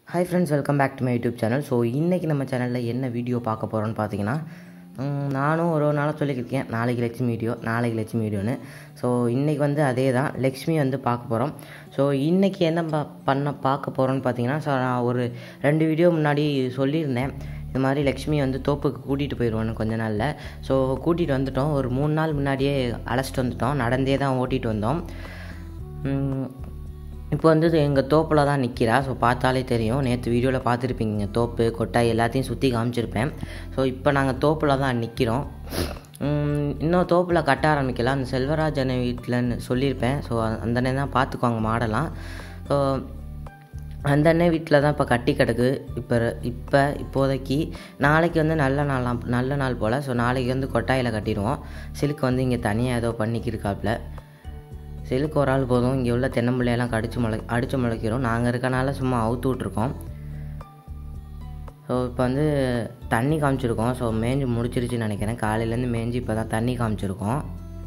hi friends welcome back to my YouTube channel so இன்றைக்கி நம்ம சேனலில் என்ன வீடியோ பார்க்க போகிறோன்னு பார்த்தீங்கன்னா ம், நானும் ஒரு ஒரு நாளாக சொல்லியிருக்கேன் நாளைக்கு லட்சுமி வீடியோ நாளைக்கு லட்சுமி வீடியோன்னு ஸோ இன்றைக்கி வந்து அதே தான் லக்ஷ்மி வந்து பார்க்க போகிறோம் ஸோ இன்றைக்கி என்ன பா பண்ண பார்க்க போகிறோன்னு பார்த்தீங்கன்னா ஸோ நான் ஒரு ரெண்டு வீடியோ முன்னாடி சொல்லியிருந்தேன் இந்த மாதிரி லக்ஷ்மி வந்து தோப்புக்கு கூட்டிகிட்டு போயிடுவோன்னு கொஞ்ச நாளில் ஸோ கூட்டிகிட்டு வந்துட்டோம் ஒரு மூணு நாள் முன்னாடியே அழைச்சிட்டு வந்துட்டோம் நடந்தே தான் ஓட்டிகிட்டு வந்தோம் ம், இப்போ வந்து எங்கள் தோப்பில் தான் நிற்கிறா ஸோ பார்த்தாலே தெரியும் நேற்று வீடியோவில் பார்த்துருப்பீங்க தோப்பு கொட்டாய் எல்லாத்தையும் சுற்றி காமிச்சிருப்பேன் ஸோ இப்போ நாங்கள் தோப்பில் தான் நிற்கிறோம் உம், இன்னும் தோப்பில் கட்ட ஆரம்பிக்கலாம் அந்த செல்வராஜன் வீட்டில்னு சொல்லியிருப்பேன் ஸோ அந்த அண்ணன் தான் பார்த்துக்குவாங்க மாடலாம் ஸோ அந்த அண்ணன் வீட்டில் தான் இப்போ கட்டி கிடக்கு இப்போ இப்போ இப்போதைக்கு நாளைக்கு வந்து நல்ல நாளாம் நல்ல நாள் போல் ஸோ நாளைக்கு வந்து கொட்டாயில் கட்டிடுவோம் சிலுக்கு வந்து இங்கே தனியாக ஏதோ பண்ணிக்கிருக்காப்புல சிலுக்கு ஒரு ஆள் போதும் இங்கே உள்ள தென்னம்பிள்ளையெல்லாம் கடிச்சு முளை அடித்து முளைக்கிறோம் நாங்கள் இருக்கனால சும்மா அவுத்து விட்ருக்கோம் ஸோ இப்போ வந்து தண்ணி காமிச்சிருக்கோம் ஸோ மேய்ஞ்சி முடிச்சிருச்சுன்னு நினைக்கிறேன் காலையிலேருந்து மேய்ஞ்சி இப்போ தான் தண்ணி காமிச்சிருக்கோம்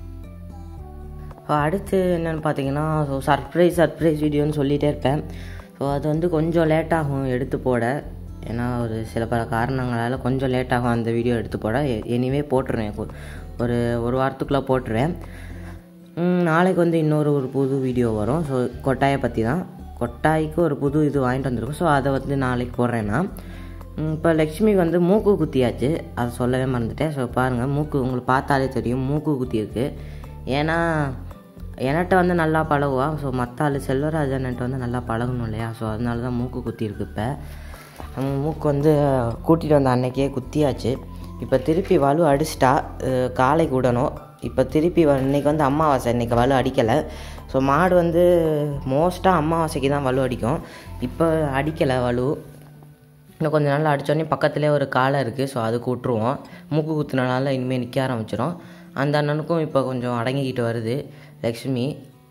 ஸோ அடுத்து என்னென்னு பார்த்தீங்கன்னா ஸோ சர்ப்ரைஸ் சர்ப்ரைஸ் வீடியோன்னு சொல்லிகிட்டே இருப்பேன் ஸோ அது வந்து கொஞ்சம் லேட் ஆகும் எடுத்து போட ஏன்னா ஒரு சில பல காரணங்களால் கொஞ்சம் லேட் ஆகும் அந்த வீடியோ எடுத்து போட எனிவே போட்டுருவேன் கொ- ஒரு ஒரு வாரத்துக்குள்ளே போட்டுருவேன் ம், நாளைக்கு வந்து இன்னொரு ஒரு புது வீடியோ வரும் ஸோ கொட்டாயை பற்றி தான் கொட்டாய்க்கு ஒரு புது இது வாங்கிட்டு வந்திருக்கோம் ஸோ அதை வந்து நாளைக்கு போடுறேன் நான் இப்போ லக்ஷ்மிக்கு வந்து மூக்கு குத்தியாச்சு அதை சொல்லவே மறந்துட்டேன் ஸோ பாருங்கள் மூக்கு உங்களுக்கு பார்த்தாலே தெரியும் மூக்கு குத்தி இருக்கு ஏன்னா என்கிட்ட வந்து நல்லா பழகுவா ஸோ மற்ற ஆள் செல்வராஜன்ட்ட வந்து நல்லா பழகணும் இல்லையா ஸோ அதனால தான் மூக்கு குத்தி இருக்கு இப்போ நம்ம மூக்கு வந்து கூட்டிகிட்டு வந்த அன்னைக்கே குத்தியாச்சு இப்போ திருப்பி வலு அடிச்சிட்டா அஹ் காலைக்கு விடணும் இப்போ திருப்பி வ- இன்னைக்கு வந்து அமாவாசை இன்னைக்கு வலு அடிக்கலை ஸோ மாடு வந்து மோஸ்ட்டாக அமாவாசைக்கு தான் வலு அடிக்கும் இப்போ அடிக்கலை வலு இன்னும் கொஞ்ச நாள் அடித்தோடனே பக்கத்துலேயே ஒரு காலை இருக்குது ஸோ அதுக்கு விட்ருவோம் மூக்கு குத்துனனால இனிமேல் நிற்க ஆரம்பிச்சிடும் அந்த அண்ணனுக்கும் இப்போ கொஞ்சம் அடங்கிக்கிட்டு வருது லக்ஷ்மி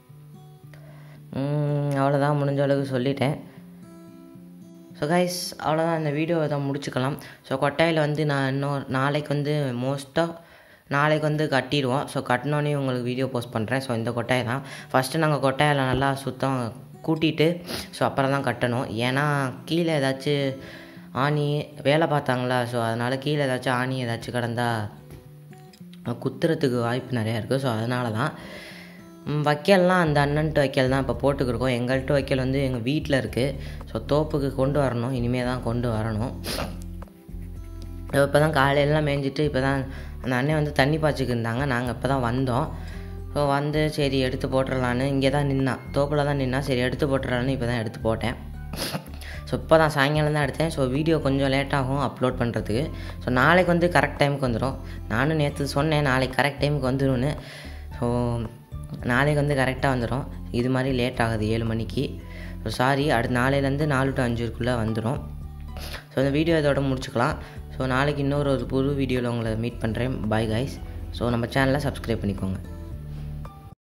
உம், அவ்வளோதான் முடிஞ்ச அளவுக்கு சொல்லிட்டேன் ஸோ கைஸ் அவ்வளோதான் இந்த வீடியோவை தான் முடிச்சுக்கலாம் ஸோ கொட்டாயில் வந்து நான் இன்னும் நாளைக்கு வந்து மோஸ்ட்டாக நாளைக்கு வந்து கட்டிடுவோம் ஸோ கட்டினோன்னே உங்களுக்கு வீடியோ போஸ்ட் பண்ணுறேன் ஸோ இந்த கொட்டாயை தான் ஃபஸ்ட்டு நாங்கள் கொட்டாயில் நல்லா சுத்தம் கூட்டிட்டு ஸோ அப்புறம் தான் கட்டணும் ஏன்னா கீழே ஏதாச்சும் ஆணி வேலை பார்த்தாங்களா ஸோ அதனால் கீழே ஏதாச்சும் ஆணி ஏதாச்சும் கிடந்தா குத்துறதுக்கு வாய்ப்பு நிறையா இருக்குது ஸோ அதனால தான் ம், வைக்கல்லாம் அந்த அண்ணன்ட்டு வைக்கல் தான் இப்போ போட்டுக்கிருக்கோம் எங்கள்கிட்ட வைக்கல் வந்து எங்கள் வீட்டில் இருக்குது ஸோ தோப்புக்கு கொண்டு வரணும் இனிமேல் தான் கொண்டு வரணும் இப்போ தான் காலையிலலாம் மேய்ஞ்சிட்டு இப்போ தான் அந்த அண்ணன் வந்து தண்ணி பாய்ச்சிக்கு இருந்தாங்க நாங்கள் இப்போ தான் வந்தோம் ஸோ வந்து சரி எடுத்து போட்டுடலான்னு இங்கே தான் நின்னா தோப்பில் தான் நின்னா சரி எடுத்து போட்டுடலான்னு இப்போ தான் எடுத்து போட்டேன் ஸோ இப்போ தான் சாயங்காலம் தான் எடுத்தேன் ஸோ வீடியோ கொஞ்சம் லேட் ஆகும் அப்லோட் பண்ணுறதுக்கு ஸோ நாளைக்கு வந்து கரெக்ட் டைமுக்கு வந்துடும் நானும் நேற்று சொன்னேன் நாளைக்கு கரெக்ட் டைமுக்கு வந்துடும்னு ஸோ நாளைக்கு வந்து கரெக்டாக வந்துடும் இது மாதிரி லேட் ஆகுது ஏழு மணிக்கு ஸோ சாரி அடுத்த நாளையிலேருந்து நாலு டு அஞ்சுக்குள்ளே வந்துடும் ஸோ இந்த வீடியோ இதோட முடிச்சுக்கலாம் ஸோ நாளைக்கு இன்னொரு ஒரு புது வீடியோவில் உங்களை மீட் பண்ணுறேன் பாய் கைஸ் ஸோ நம்ம சேனலை சப்ஸ்கிரைப் பண்ணிக்கோங்க